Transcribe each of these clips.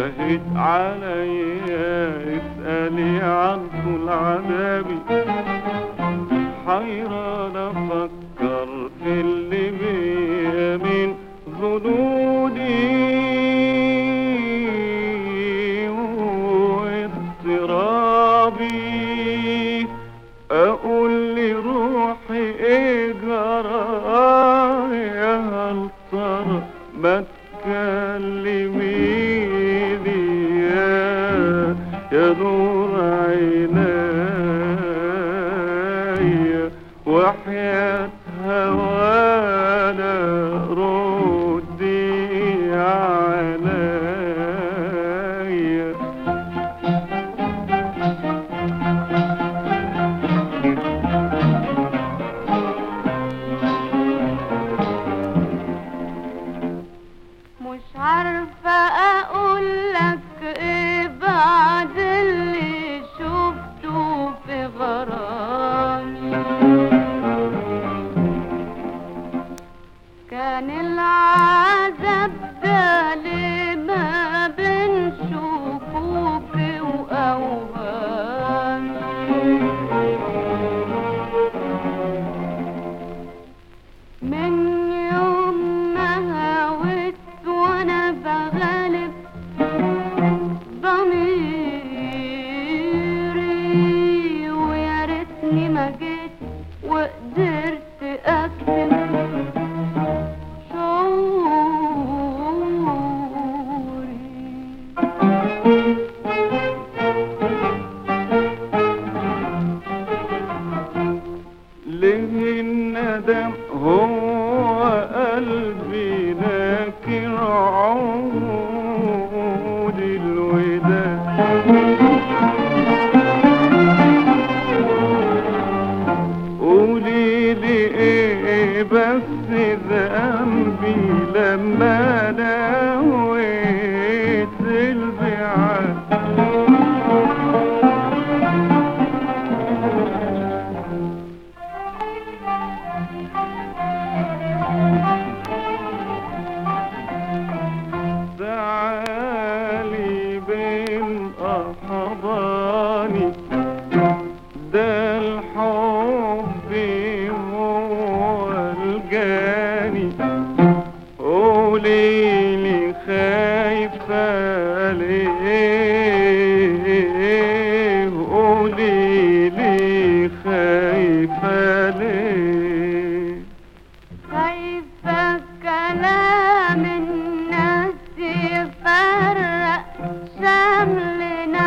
شهد عليا اسألي عن طول عذابي حيران افكر في اللي بيا من ظنوني واضطرابي اقول لروحي ايه جرى يا هل ترى ما تكلميني يا يا نور عيني وحياة هوانا ردي عليا مش عارفة أقول لك إيه بعد اللي شفته في غرامي كان العذاب ده ليه ما بين شكوكي وأوهامي من يوم ما هويت وانا بغالب ضميري ويا ريتني ما جيت وقدرت اكتم شعوري ليه الندم هو قلبي لكن عود الوداع قولي لي ايه بس ذنبي لما نويت البعاد تعالي بين أحضاني ده الحب هو الجاني قولي لي خايفة ليه قولي لي خايفة ليه خايفة كلام الناس يفرق شملنا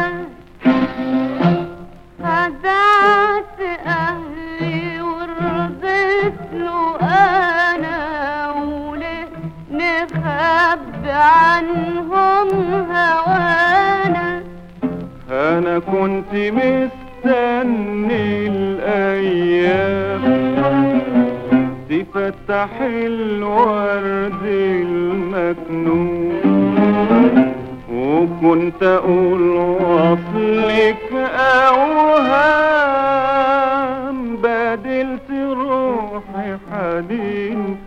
خدعت أهلي ورضيت له أنا وليه نخبي عنهم هوانا أنا كنت مستني الأيام تفتح الورد المكنون وكنت أقول وصلك أوهام بدلت روحي حنين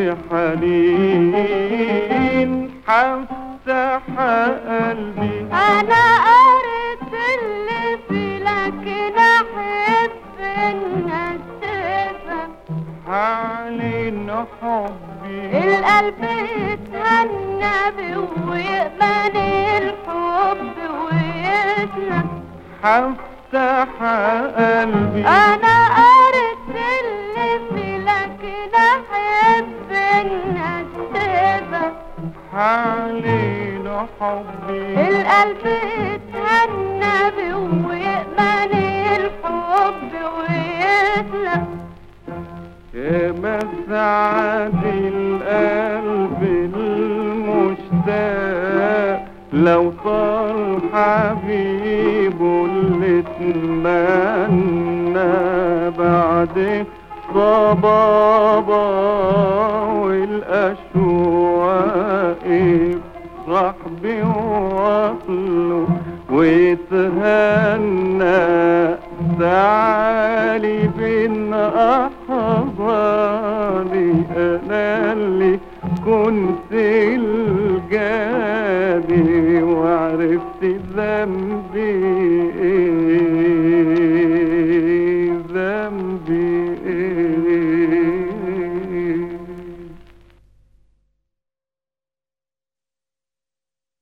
بحنين هفتح قلبي أنا قريت اللي في لكن أحب الناس تفهم حالين حبي القلب يتهنى بي ويأمن الحب ويسلم هفتح قلبي أنا قريت اللي في لكن أحب الناس تفهم حالين حبي القلب يتهنى بي ويأمن الحب ويسلم يا مسعد القلب المشتاق لو طال حبيبه اللي اتمنى بعد صبابة والأشواق يفرح بوصله ويتهنى تعالي بين أحضاني أنا اللي كنت الجابي وعلي عرفت ذنبي ايه